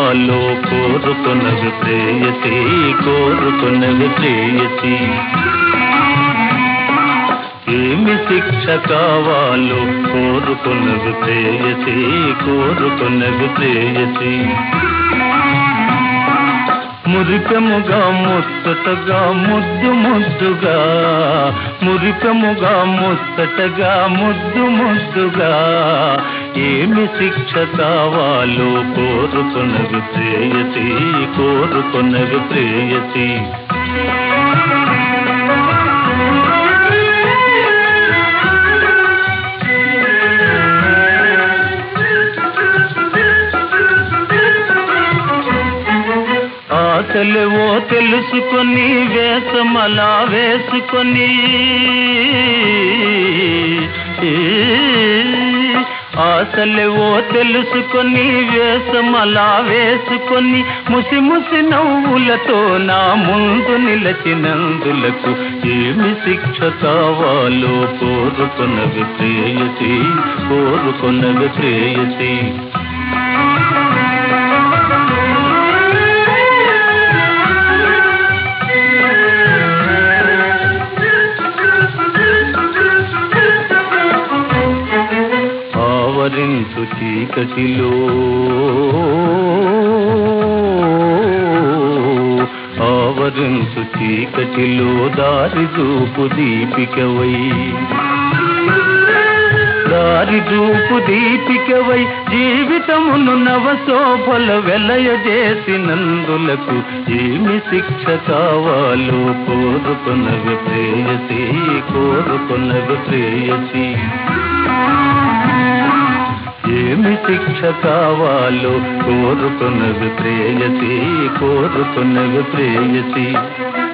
కావాలో కోరుకున్నవి ప్రేయసి కోరుకున్నవి ప్రేయసి ఏమి శిక్ష కావాలో కోరుకున్నవి ప్రేయసి కోరుకున్నవి ప్రేయసి మురికముగా ముచ్చటగా ముద్దు ముద్దుగా మురికముగా ముచ్చటగా ముద్దు ముద్దుగా ఏమి శిక్ష కావాలో కోరుకున్నవి ప్రేయసి కోరుకున్నవి ప్రేయసి ఆశలేవో తెలుసుకొని వేసమలా వేసుకొని ఆశలేవో తెలుసుకొని వేసమలా వేసుకొని ముసి ముసి నవ్వులతో నా ముందు నిలచినందులకు ఏమి శిక్ష కావాలో కోరుకున్నవి ప్రేయసి కోరుకున్నవి ప్రేయసి ఆవరించు చీకటిలో ఆవరించు చీకటిలో దారి చూపు దీపికవై దారి చూపు దీపికవై జీవితమును నవశోభల వెలయజేసినందులకు ఏమి శిక్ష కావాలో కోరుకున్నవి ప్రేయసి కోరుకున్నవి ప్రేయసి ఏమి శిక్ష కావాలో కోరుకున్నవి ప్రేయసి కోరుకున్నవి ప్రేయసి